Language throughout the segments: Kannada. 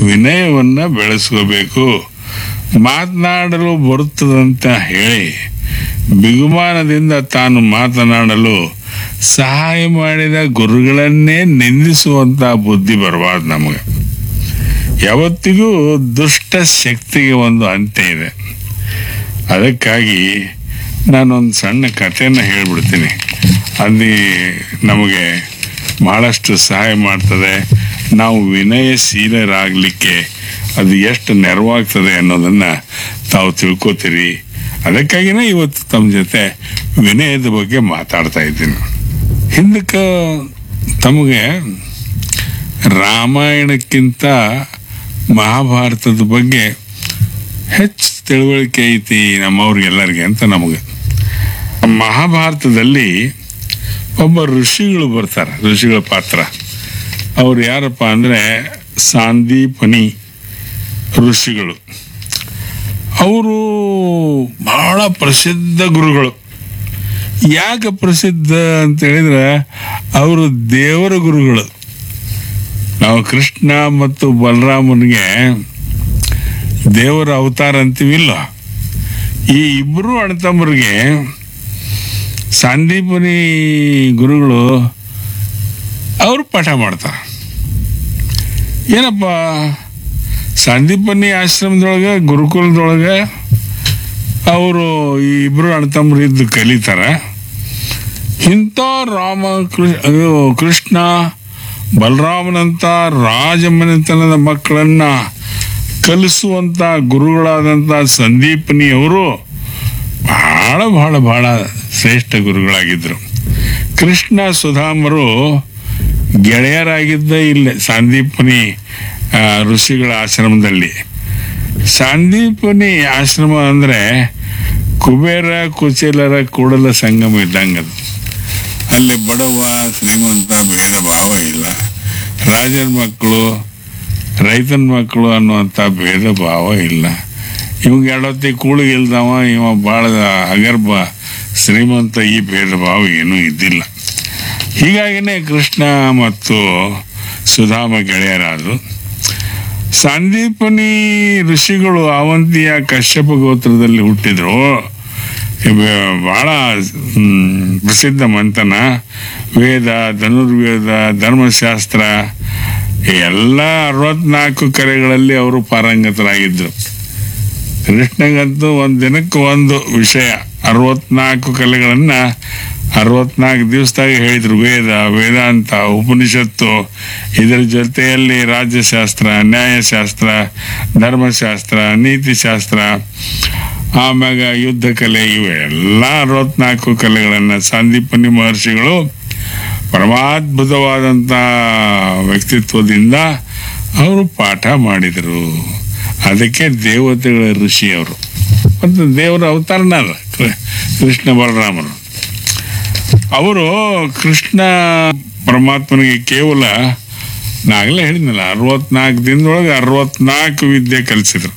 ವಿನಯವನ್ನ ಬೆಳೆಸ್ಕೋಬೇಕು ಮಾತನಾಡಲು ಬರುತ್ತದಂತ ಹೇಳಿ ಬಿಗುಮಾನದಿಂದ ತಾನು ಮಾತನಾಡಲು ಸಹಾಯ ಮಾಡಿದ ಗುರುಗಳನ್ನೇ ನಿಂದಿಸುವಂತ ಬುದ್ಧಿ ಬರಬಾರ್ದು ನಮಗೆ ಯಾವತ್ತಿಗೂ ದುಷ್ಟ ಶಕ್ತಿಗೆ ಒಂದು ಅಂತ್ಯ ಇದೆ ಅದಕ್ಕಾಗಿ ನಾನೊಂದು ಸಣ್ಣ ಕಥೆಯನ್ನು ಹೇಳ್ಬಿಡ್ತೀನಿ ಅಲ್ಲಿ ನಮಗೆ ಬಹಳಷ್ಟು ಸಹಾಯ ಮಾಡ್ತದೆ ನಾವು ವಿನಯಶೀಲರಾಗಲಿಕ್ಕೆ ಅದು ಎಷ್ಟು ನೆರವಾಗ್ತದೆ ಅನ್ನೋದನ್ನ ತಾವು ತಿಳ್ಕೊತೀರಿ ಅದಕ್ಕಾಗಿನೇ ಇವತ್ತು ತಮ್ಮ ಜೊತೆ ವಿನಯದ ಬಗ್ಗೆ ಮಾತಾಡ್ತಾ ಇದ್ದೀನಿ ಹಿಂದಕ್ಕೆ ತಮಗೆ ರಾಮಾಯಣಕ್ಕಿಂತ ಮಹಾಭಾರತದ ಬಗ್ಗೆ ಹೆಚ್ಚು ತಿಳುವಳಿಕೆ ಐತಿ ನಮ್ಮವ್ರಿಗೆಲ್ಲರಿಗೆ ಅಂತ ನಮಗೆ ಮಹಾಭಾರತದಲ್ಲಿ ಒಬ್ಬ ಋಷಿಗಳು ಬರ್ತಾರೆ ಋಷಿಗಳ ಪಾತ್ರ ಅವ್ರು ಯಾರಪ್ಪ ಅಂದರೆ ಸಾಂದೀಪನಿ ಋಷಿಗಳು ಅವರು ಬಹಳ ಪ್ರಸಿದ್ಧ ಗುರುಗಳು ಯಾಕೆ ಪ್ರಸಿದ್ಧ ಅಂತ ಹೇಳಿದ್ರೆ ಅವರು ದೇವರ ಗುರುಗಳು ನಾವು ಕೃಷ್ಣ ಮತ್ತು ಬಲರಾಮನಿಗೆ ದೇವರ ಅವತಾರ ಅಂತೀವಿಲ್ಲ ಈ ಇಬ್ಬರು ಅಣ್ಣತಮ್ಮರಿಗೆ ಸಂದೀಪನಿ ಗುರುಗಳು ಅವರು ಪಾಠ ಮಾಡ್ತಾರೆ ಏನಪ್ಪ ಸಂದೀಪನಿ ಆಶ್ರಮದೊಳಗೆ ಗುರುಕುಲದೊಳಗೆ ಅವರು ಈ ಇಬ್ರು ಅಣ್ಣತಮ್ಮರು ಇದ್ದು ಕಲಿತಾರೆ ಇಂಥ ರಾಮ ಕೃ- ಅಯ್ಯೋ, ಕೃಷ್ಣ ಬಲರಾಮನಂತ ರಾಜಮನೆತನದ ಮಕ್ಕಳನ್ನ ಕಲಿಸುವಂತ ಗುರುಗಳಾದಂಥ ಸಂದೀಪನಿಯವರು ಬಹಳ ಬಹಳ ಬಹಳ ಶ್ರೇಷ್ಠ ಗುರುಗಳಾಗಿದ್ದರು ಕೃಷ್ಣ ಸುಧಾಮರು ಗೆಳೆಯರಾಗಿದ್ದ ಇಲ್ಲೇ ಸಂದೀಪನಿ ಆ, ಋಷಿಗಳ ಆಶ್ರಮದಲ್ಲಿ ಸಂದೀಪನಿ ಆಶ್ರಮ ಅಂದ್ರೆ ಕುಬೇರ ಕುಚೇಲರ ಕೂಡಲ ಸಂಗಮ ಇದ್ದಂಗದು ಅಲ್ಲಿ ಬಡವ ಶ್ರೀಮಂತ ಭೇದ ಭಾವ ಇಲ್ಲ ರಾಜನ ಮಕ್ಕಳು ರೈತನ ಮಕ್ಕಳು ಅನ್ನುವಂಥ ಭೇದ ಭಾವ ಇಲ್ಲ ಇವಂಗೆ ಎರಡೊತ್ತಿ ಕೂಳಿಗೆ ಇಲ್ದವ ಇವ ಭಾಳ ಅಗರ್ಭ ಶ್ರೀಮಂತ ಈ ಭೇದ ಭಾವ ಏನೂ ಇದ್ದಿಲ್ಲ ಹೀಗಾಗಿನೇ ಕೃಷ್ಣ ಮತ್ತು ಸುಧಾಮ ಗೆಳೆಯರಾದರು ಸಂದೀಪನಿ ಋಷಿಗಳು ಅವಂತಿಯ ಕಶ್ಯಪ ಗೋತ್ರದಲ್ಲಿ ಹುಟ್ಟಿದ್ರು ಇವ ಬಹಳ ಹ್ಮ್, ಪ್ರಸಿದ್ಧ ಮಂಥನ ವೇದ ಧನುರ್ವೇದ ಧರ್ಮಶಾಸ್ತ್ರ ಈ ಎಲ್ಲ ಅರವತ್ನಾಲ್ಕು ಕರೆಗಳಲ್ಲಿ ಅವರು ಪಾರಂಗತರಾಗಿದ್ದರು ಕೃಷ್ಣಗಂತೂ ಒಂದು ದಿನಕ್ಕೆ ಒಂದು ವಿಷಯ ಅರವತ್ನಾಲ್ಕು ಕಲೆಗಳನ್ನ ಅರವತ್ನಾಲ್ಕು ದಿವಸದಾಗ ಹೇಳಿದ್ರು ವೇದ ವೇದಾಂತ ಉಪನಿಷತ್ತು ಇದರ ಜೊತೆಯಲ್ಲಿ ರಾಜ್ಯಶಾಸ್ತ್ರ ನ್ಯಾಯಶಾಸ್ತ್ರ ಧರ್ಮಶಾಸ್ತ್ರ ನೀತಿಶಾಸ್ತ್ರ ಆಮ್ಯಾಗ ಯುದ್ಧ ಕಲೆ ಇವೆಲ್ಲ ಅರವತ್ನಾಲ್ಕು ಕಲೆಗಳನ್ನು ಸಂದೀಪನಿ ಮಹರ್ಷಿಗಳು ಪರಮಾದ್ಭುತವಾದಂಥ ವ್ಯಕ್ತಿತ್ವದಿಂದ ಅವರು ಪಾಠ ಮಾಡಿದರು ಅದಕ್ಕೆ ದೇವತೆಗಳ ಋಷಿ ಅವರು ಮತ್ತು ದೇವರ ಅವತಾರನ ಅಲ್ಲ ಕೃ- ಕೃಷ್ಣ ಬಲರಾಮರು ಅವರು ಕೃಷ್ಣ ಪರಮಾತ್ಮನಿಗೆ ಕೇವಲ ನಾಗಲೇ ಹೇಳಿದ್ನಲ್ಲ ಅರವತ್ನಾಲ್ಕು ದಿನದೊಳಗೆ ಅರವತ್ನಾಲ್ಕು ವಿದ್ಯೆ ಕಲಿಸಿದ್ರು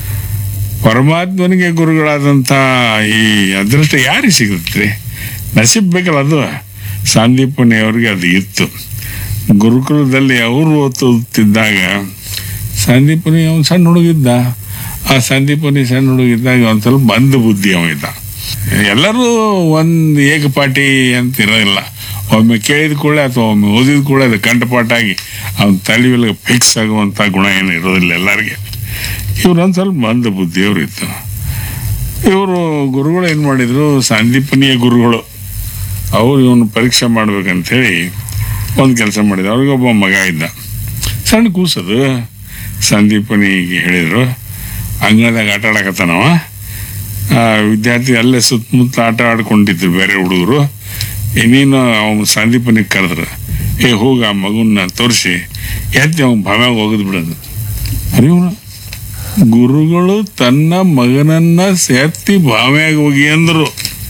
ಪರಮಾತ್ಮನಿಗೆ ಗುರುಗಳಾದಂಥ ಈ ಅದೃಷ್ಟ ಯಾರಿಗೆ ಸಿಗುತ್ತೆ ನಸೀಬ್ ಬೇಕಲ್ಲ ಅದು ಸಂದೀಪನಿ ಅವ್ರಿಗೆ ಅದು ಇತ್ತು ಗುರುಕುಲದಲ್ಲಿ ಅವರು ಓದುತ್ತಿದ್ದಾಗ ಸಂದೀಪನಿ ಅವನು ಸಣ್ಣ ಹುಡುಗಿದ್ದ ಆ ಸಂದೀಪನಿ ಸಣ್ಣ ಹುಡುಗಿದ್ದಾಗ ಒಂದು ಸ್ವಲ್ಪ ಬಂದ ಬುದ್ಧಿ ಅವ ಇದ್ದ ಎಲ್ಲರೂ ಒಂದು ಏಕಪಾಟಿ ಅಂತ ಇರೋದಿಲ್ಲ ಒಮ್ಮೆ ಕೇಳಿದ ಕೂಡಲೇ ಅಥವಾ ಒಮ್ಮೆ ಓದಿದ ಕೂಡಲೇ ಅದು ಕಂಠಪಾಠಾಗಿ ಅವನ ತಲೆಯಲ್ಲಿ ಫಿಕ್ಸ್ ಆಗುವಂಥ ಗುಣ ಏನು ಇರೋದಿಲ್ಲ ಎಲ್ಲರಿಗೆ ಇವ್ರು ಒಂದು ಸ್ವಲ್ಪ ಮಂದ ಬುದ್ಧಿಯವರು ಇತ್ತು ಇವರು ಗುರುಗಳು ಏನು ಮಾಡಿದ್ರು ಸಂದೀಪನಿಯ ಗುರುಗಳು ಅವ್ರು ಇವನು ಪರೀಕ್ಷೆ ಮಾಡ್ಬೇಕಂತೇಳಿ ಒಂದು ಕೆಲಸ ಮಾಡಿದ್ರು ಅವ್ರಿಗೊಬ್ಬ ಮಗ ಇದ್ದ ಸಣ್ಣ ಕೂಸದು ಸಂದೀಪನಿಗೆ ಹೇಳಿದ್ರು ಅಂಗಳದಾಗ ಆಟ ಆಡಕತ್ತಾನವ ಆ ವಿದ್ಯಾರ್ಥಿ ಅಲ್ಲೇ ಸುತ್ತಮುತ್ತ ಆಟ ಆಡ್ಕೊಂಡಿದ್ರು ಬೇರೆ ಹುಡುಗರು ನೀನು ಅವನು ಸಂದೀಪನಿಗೆ ಕರೆದ್ರು ಏ ಹೋಗ ಆ ಮಗುನ ತೋರಿಸಿ ಎತ್ತಿ ಅವ್ನು ಭಮ್ಯಾಗ ಹೋಗದ್ ಬಿಡೋದು ಅರಿವನ ಗುರುಗಳು ತನ್ನ ಮಗನನ್ನ ಎತ್ತಿ ಭಾವ್ಯಾಗ ಹೋಗಿ ಅಂದ್ರು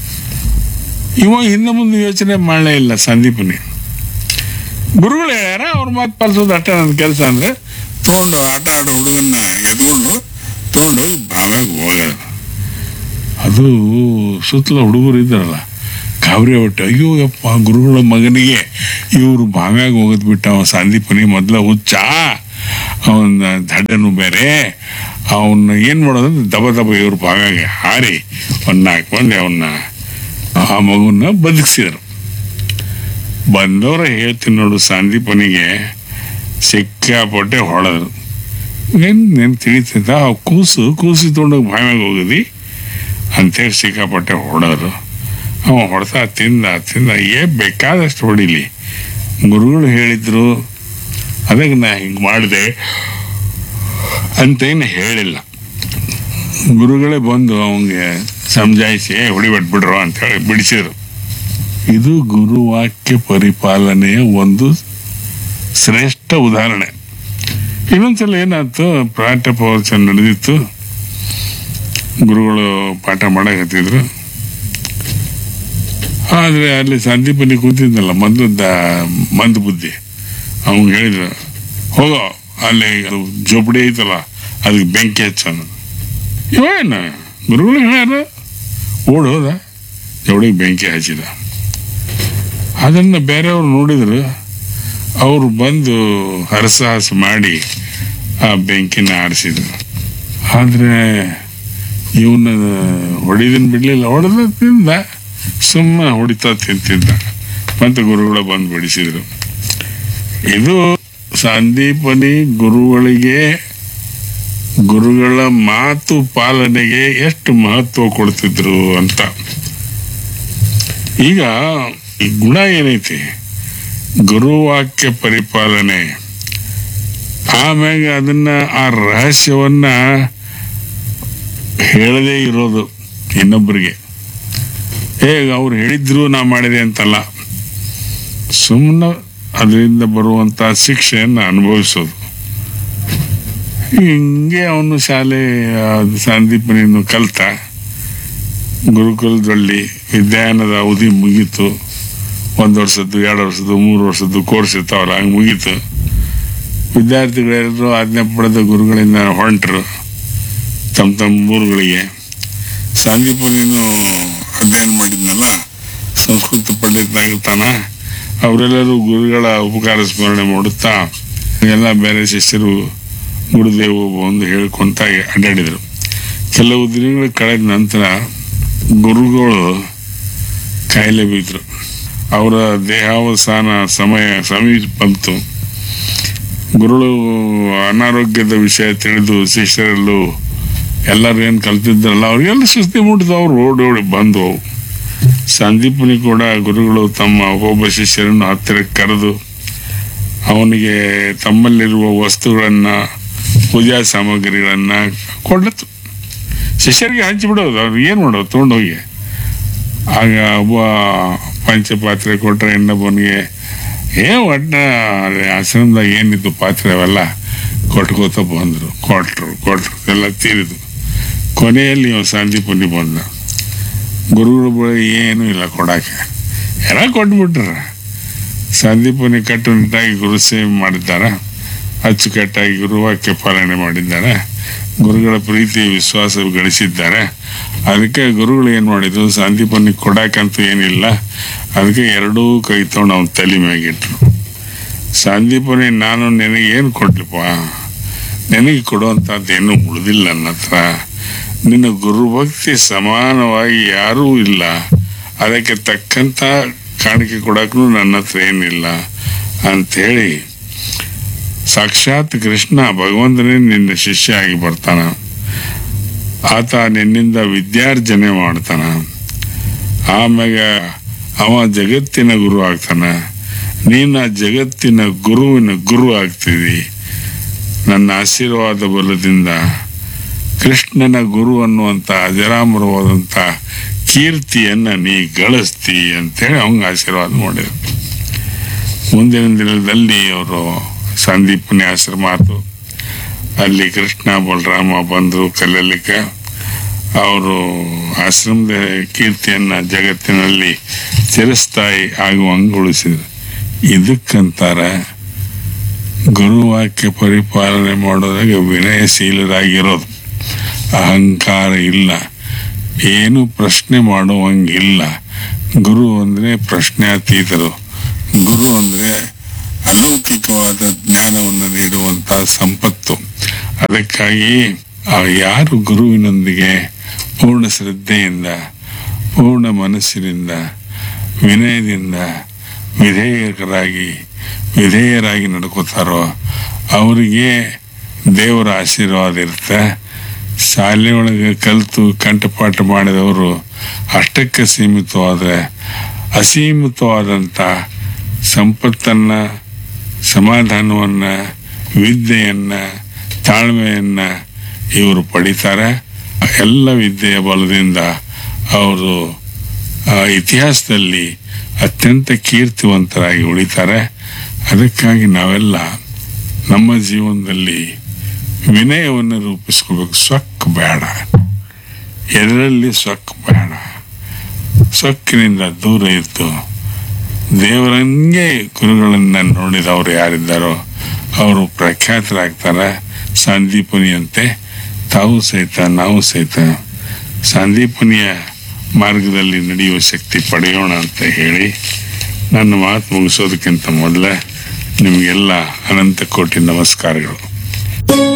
ಇವ ಹಿಂದೆ ಮುಂದೆ ಯೋಚನೆ ಮಾಡಲೇ ಇಲ್ಲ ಸಂದೀಪನಿ ಗುರುಗಳು ಹೇಳ್ಯಾರ ಅವ್ರ ಮಾತು ಪಾಲಿಸೋದು ಅಷ್ಟೇ ನನ್ನ ಕೆಲಸ ಅಂದ್ರೆ ತಗೊಂಡು ಆಟ ಆಡೋ ಹುಡುಗನ್ನ ಎತ್ಕೊಂಡು ತಗೊಂಡು ಭಾವ್ಯಾಗ ಹೋಗ್ಯಾರ ಅದು ಸುತ್ತಲ ಹುಡುಗರು ಇದ್ದಾರಲ್ಲ ಗಾಬರಿ ಹೊಟ್ಟೆ ಅಯ್ಯೋ ಯಪ್ಪ ಗುರುಗಳ ಮಗನಿಗೆ ಇವರು ಭಾವ್ಯಾಗ ಹೋಗೋದ್ ಬಿಟ್ಟ ಅವ ಸಂದೀಪನಿ ಮೊದ್ಲ ಹುಚ್ಚ ಅವನ ದಡ್ಡನು ಬೇರೆ ಅವನ್ನ ಏನು ಮಾಡೋದಂದ್ರೆ ದಬ ದಬ ಇವ್ರ ಭಾಗ ಹಾರಿ ಒಂದು ನಾಲ್ಕು ಮಂದಿ ಅವನ್ನ ಆ ಮಗುನ ಬದುಕಿಸಿದರು ಬಂದವರು ಹೇಳ್ತೀನಿ ನೋಡು ಸಂದೀಪನಿಗೆ ಸಿಕ್ಕಾಪಟ್ಟೆ ಹೊಡೆದ್ರು ಏನು ನೆನ್ ತಿಳಿತದ ಆ ಕೂಸು ಕೂಸು ತೊಗೊಂಡೋಗಿ ಬಾಯ್ಯಾಗ ಹೋಗದಿ ಅಂತೇಳಿ ಸಿಕ್ಕಾಪಟ್ಟೆ ಹೊಡೆದ್ರು ಅವ ಹೊಡೆತ ತಿಂದ ತಿಂದ ಏ ಬೇಕಾದಷ್ಟು ಹೊಡಿಲಿ ಗುರುಗಳು ಹೇಳಿದ್ರು ಅದಕ್ಕೆ ನಾ ಹಿಂಗೆ ಮಾಡಿದೆ ಅಂತೇನು ಹೇಳಿಲ್ಲ ಗುರುಗಳೇ ಬಂದು ಅವನಿಗೆ ಸಮಜಾಯಿಸಿ "ಏ, ಹೊಡಿಬಿಟ್ಬಿಡ್ರು ಅಂತ ಹೇಳಿ ಬಿಡಿಸಿದ್ರು ಇದು ಗುರುವಾಕ್ಯ ಪರಿಪಾಲನೆಯ ಒಂದು ಶ್ರೇಷ್ಠ ಉದಾಹರಣೆ ಇನ್ನೊಂದ್ಸಲ ಏನಾಯ್ತು ಪಾಠ ಪ್ರವಚನ ನಡೆದಿತ್ತು ಗುರುಗಳು ಪಾಠ ಮಾಡಕತ್ತಿದ್ರು ಆದ್ರೆ ಅಲ್ಲಿ ಸಂದೀಪನಿ ಕೂತಿದ್ನಲ್ಲ ಮಂದದ ಮಂದ ಬುದ್ಧಿ ಅವ್ನು ಹೇಳಿದ್ರು ಹೋಗೋ ಅಲ್ಲಿ ಅದು ಜೋಪಡಿ ಐತಲ್ಲ ಅದಕ್ಕೆ ಬೆಂಕಿ ಹಚ್ಚೋನು ಇವೇನ ಗುರುಗಳು ಹೇಳ್ಯಾರ ಓಡ್ ಹೋದ ಜೋಡಿಗೆ ಬೆಂಕಿ ಹಚ್ಚಿದ ಅದನ್ನು ಬೇರೆಯವ್ರು ನೋಡಿದ್ರು ಅವರು ಬಂದು ಹರಸಾಹಸ ಮಾಡಿ ಆ ಬೆಂಕಿನ ಆರಿಸಿದ್ರು ಆದರೆ ಇವನ ಹೊಡಿದನ್ ಬಿಡ್ಲಿಲ್ಲ ಹೊಡೆದ ತಿಂದ ಸುಮ್ಮನೆ ಹೊಡಿತಾ ತಿಂತಿದ್ದ ಮತ್ತೆ ಗುರುಗಳು ಬಂದು ಬಿಡಿಸಿದ್ರು ಇದು ಸಂದೀಪನಿ ಗುರುಗಳಿಗೆ ಗುರುಗಳ ಮಾತು ಪಾಲನೆಗೆ ಎಷ್ಟು ಮಹತ್ವ ಕೊಡ್ತಿದ್ರು ಅಂತ ಈಗ ಈ ಗುಣ ಏನೈತಿ ಗುರುವಾಕ್ಯ ಪರಿಪಾಲನೆ ಆಮ್ಯಾಗ ಅದನ್ನ ಆ ರಹಸ್ಯವನ್ನ ಹೇಳದೇ ಇರೋದು ಇನ್ನೊಬ್ಬರಿಗೆ ಹೇಗ ಅವ್ರು ಹೇಳಿದ್ರು ನಾ ಮಾಡಿದೆ ಅಂತಲ್ಲ ಸುಮ್ಮನೆ ಅದರಿಂದ ಬರುವಂತ ಶಿಕ್ಷೆಯನ್ನು ಅನುಭವಿಸೋದು ಹಿಂಗೆ ಅವನು ಶಾಲೆ ಆ, ಸಂದೀಪನಿನ್ನು ಕಲ್ತ ಗುರುಕುಲದಲ್ಲಿ ವಿದ್ಯಾಯನದ ಅವಧಿ ಮುಗೀತು ಒಂದು ವರ್ಷದ್ದು ಎರಡು ವರ್ಷದ್ದು ಮೂರು ವರ್ಷದ್ದು ಕೋರ್ಸ್ ಇರ್ತಾವಲ್ಲ ಹಂಗೆ ಮುಗೀತು ವಿದ್ಯಾರ್ಥಿಗಳೆಲ್ಲರೂ ಆಜ್ಞೆ ಪಡೆದ ಗುರುಗಳಿಂದ ಹೊಂಟರು ತಮ್ಮ ತಮ್ಮ ಊರುಗಳಿಗೆ ಸಂದೀಪನಿನ್ನು ಅಧ್ಯಯನ ಮಾಡಿದ್ನಲ್ಲ ಸಂಸ್ಕೃತ ಪಂಡಿತನಾಗಿರ್ತಾನ ಅವರೆಲ್ಲರೂ ಗುರುಗಳ ಉಪಕಾರ ಸ್ಮರಣೆ ಮಾಡುತ್ತಾ ಎಲ್ಲ ಬೇರೆ ಶಿಷ್ಯರು ಗುರುದೇವು ಬಂದು ಹೇಳ್ಕೊಂತ ಅಡ್ಡಾಡಿದರು ಕೆಲವು ದಿನಗಳು ಕಳೆದ ನಂತರ ಗುರುಗಳು ಕಾಯಿಲೆ ಬಿದ್ರು ಅವರ ದೇಹಾವಸಾನ ಸಮಯ ಸಮೀಪ ಬಂತು ಗುರುಗಳು ಅನಾರೋಗ್ಯದ ವಿಷಯ ತಿಳಿದು ಶಿಷ್ಯರೆಲ್ಲೂ ಎಲ್ಲರೂ ಏನು ಕಲ್ತಿದ್ರಲ್ಲ ಅವ್ರಿಗೆಲ್ಲ ಸುಸ್ತಿ ಮುಟ್ಟಿದ್ದು ಅವ್ರು ಓಡಿ ಓಡಿ ಬಂದು ಸಂದೀಪನಿ ಕೂಡ ಗುರುಗಳು ತಮ್ಮ ಒಬ್ಬೊಬ್ಬ ಶಿಷ್ಯರನ್ನು ಹತ್ತಿರಕ್ಕೆ ಕರೆದು ಅವನಿಗೆ ತಮ್ಮಲ್ಲಿರುವ ವಸ್ತುಗಳನ್ನ ಪೂಜಾ ಸಾಮಗ್ರಿಗಳನ್ನ ಕೊಡತ್ತು ಶಿಷ್ಯರಿಗೆ ಹಂಚಿಬಿಡೋದು ಅವ್ರು ಏನು ಮಾಡೋದು ತೊಗೊಂಡೋಗಿ ಆಗ ಒಬ್ಬ ಪಂಚಪಾತ್ರೆ ಕೊಟ್ರೆ ಇನ್ನೊಬ್ಬನಿಗೆ ಏ ಒಟ್ಟ ಅಲ್ಲಿ ಆಶ್ರಮದಾಗ ಏನಿತ್ತು ಪಾತ್ರೆ ಅವೆಲ್ಲ ಕೊಟ್ಕೋತ ಬಂದರು ಕೊಟ್ರು ಕೊಟ್ರು ಎಲ್ಲ ತೀರಿದು ಕೊನೆಯಲ್ಲಿ ಇವ ಸಂದೀಪನಿ ಬಂದ ಗುರುಗಳ ಬಳಿ ಏನೂ ಇಲ್ಲ ಕೊಡಾಕೆ ಎಲ್ಲ ಕೊಟ್ಬಿಟ್ರ ಸಂದೀಪನಿ ಕಟ್ಟುನಿಟ್ಟಾಗಿ ಗುರು ಸೇವೆ ಮಾಡಿದ್ದಾರೆ ಅಚ್ಚುಕಟ್ಟಾಗಿ ಗುರುವಾಕ್ಯ ಪಾಲನೆ ಮಾಡಿದ್ದಾರೆ ಗುರುಗಳ ಪ್ರೀತಿ ವಿಶ್ವಾಸ ಗಳಿಸಿದ್ದಾರೆ ಅದಕ್ಕೆ ಗುರುಗಳು ಏನು ಮಾಡಿದ್ರು ಸಂದೀಪನಿ ಕೊಡಾಕಂತೂ ಏನಿಲ್ಲ ಅದಕ್ಕೆ ಎರಡೂ ಕೈ ತೊಗೊಂಡು ಅವನ ತಲೆ ಮ್ಯಾಗಿಟ್ರು ಸಂದೀಪನಿ ನಾನು ನಿನಗೆ ಏನು ಕೊಡ್ಲಿಪ್ಪ ನಿನಗೆ ಕೊಡುವಂಥದ್ದು ಏನೂ ಉಳಿದಿಲ್ಲ ನನ್ನ ಹತ್ರ ನಿನ್ನ ಗುರುಭಕ್ತಿ ಸಮಾನವಾಗಿ ಯಾರೂ ಇಲ್ಲ ಅದಕ್ಕೆ ತಕ್ಕಂತ ಕಾಣಿಕೆ ಕೊಡಕ್ಕೂ ನನ್ನ ಹತ್ರ ಏನಿಲ್ಲ ಅಂಥೇಳಿ ಸಾಕ್ಷಾತ್ ಕೃಷ್ಣ ಭಗವಂತನೇ ನಿನ್ನ ಶಿಷ್ಯ ಆಗಿ ಬರ್ತಾನ ಆತ ನಿನ್ನಿಂದ ವಿದ್ಯಾರ್ಜನೆ ಮಾಡ್ತಾನ ಆಮ್ಯಾಗ ಅವ ಜಗತ್ತಿನ ಗುರು ಆಗ್ತಾನ ನೀನು ಆ ಜಗತ್ತಿನ ಗುರುವಿನ ಗುರು ಆಗ್ತಿದಿ ನನ್ನ ಆಶೀರ್ವಾದ ಬಲದಿಂದ ಕೃಷ್ಣನ ಗುರು ಅನ್ನುವಂಥ ಅಜರಾಮರವಾದಂಥ ಕೀರ್ತಿಯನ್ನ ನೀ ಗಳಿಸ್ತಿ ಅಂತೇಳಿ ಅವಂಗ ಆಶೀರ್ವಾದ ಮಾಡಿದ್ರು ಮುಂದಿನ ದಿನದಲ್ಲಿ ಅವರು ಸಂದೀಪನಿ ಆಶ್ರಮ ಆತು ಅಲ್ಲಿ ಕೃಷ್ಣ ಬಲರಾಮ ಬಂದರು ಕಲಿಯಲಿಕ್ಕೆ ಅವರು ಆಶ್ರಮದ ಕೀರ್ತಿಯನ್ನ ಜಗತ್ತಿನಲ್ಲಿ ಚಿರಸ್ಥಾಯಿ ಆಗುವಂಗೆ ಉಳಿಸಿದ್ರು ಇದಕ್ಕಂತಾರ ಗುರುವಾಕ್ಯ ಪರಿಪಾಲನೆ ಮಾಡೋದಾಗ ವಿನಯಶೀಲರಾಗಿರೋದು ಅಹಂಕಾರ ಇಲ್ಲ ಏನು ಪ್ರಶ್ನೆ ಮಾಡುವಂಗಿಲ್ಲ ಗುರು ಅಂದ್ರೆ ಪ್ರಶ್ನಾತೀತರು ಗುರು ಅಂದ್ರೆ ಅಲೌಕಿಕವಾದ ಜ್ಞಾನವನ್ನು ನೀಡುವಂತಹ ಸಂಪತ್ತು ಅದಕ್ಕಾಗಿ ಆ ಯಾರು ಗುರುವಿನೊಂದಿಗೆ ಪೂರ್ಣ ಶ್ರದ್ಧೆಯಿಂದ ಪೂರ್ಣ ಮನಸ್ಸಿನಿಂದ ವಿನಯದಿಂದ ವಿಧೇಯಕರಾಗಿ ವಿಧೇಯರಾಗಿ ನಡ್ಕೋತಾರೋ ಅವರಿಗೆ ದೇವರ ಆಶೀರ್ವಾದ ಇರುತ್ತೆ ಶಾಲೆ ಒಳಗೆ ಕಲಿತು ಕಂಠಪಾಠ ಮಾಡಿದವರು ಅಷ್ಟಕ್ಕೆ ಸೀಮಿತವಾದರೆ ಅಸೀಮಿತವಾದಂಥ ಸಂಪತ್ತನ್ನು ಸಮಾಧಾನವನ್ನು ವಿದ್ಯೆಯನ್ನು ತಾಳ್ಮೆಯನ್ನು ಇವರು ಪಡಿತಾರೆ ಎಲ್ಲ ವಿದ್ಯೆಯ ಬಲದಿಂದ ಅವರು ಆ ಇತಿಹಾಸದಲ್ಲಿ ಅತ್ಯಂತ ಕೀರ್ತಿವಂತರಾಗಿ ಉಳಿತಾರೆ ಅದಕ್ಕಾಗಿ ನಾವೆಲ್ಲ ನಮ್ಮ ಜೀವನದಲ್ಲಿ ವಿನಯವನ್ನು ರೂಪಿಸ್ಕೋಬೇಕು ಸೊಕ್ಕ ಬೇಡ ಎದರಲ್ಲಿ ಸೊಕ್ಕ ಬೇಡ ಸೊಕ್ಕಿನಿಂದ ದೂರ ಇದ್ದು ದೇವರಂಗೆ ಗುರುಗಳನ್ನ ನೋಡಿದವರು ಯಾರಿದ್ದಾರೋ ಅವರು ಪ್ರಖ್ಯಾತರಾಗ್ತಾರೆ ಸಂದೀಪನಿಯಂತೆ ತಾವು ಸಹಿತ ನಾವು ಸಹಿತ ಸಂದೀಪನಿಯ ಮಾರ್ಗದಲ್ಲಿ ನಡೆಯುವ ಶಕ್ತಿ ಪಡೆಯೋಣ ಅಂತ ಹೇಳಿ ನನ್ನ ಮಾತು ಮುಗಿಸೋದಕ್ಕಿಂತ ಮೊದಲೇ ನಿಮಗೆಲ್ಲ ಅನಂತ ಕೋಟಿ ನಮಸ್ಕಾರಗಳು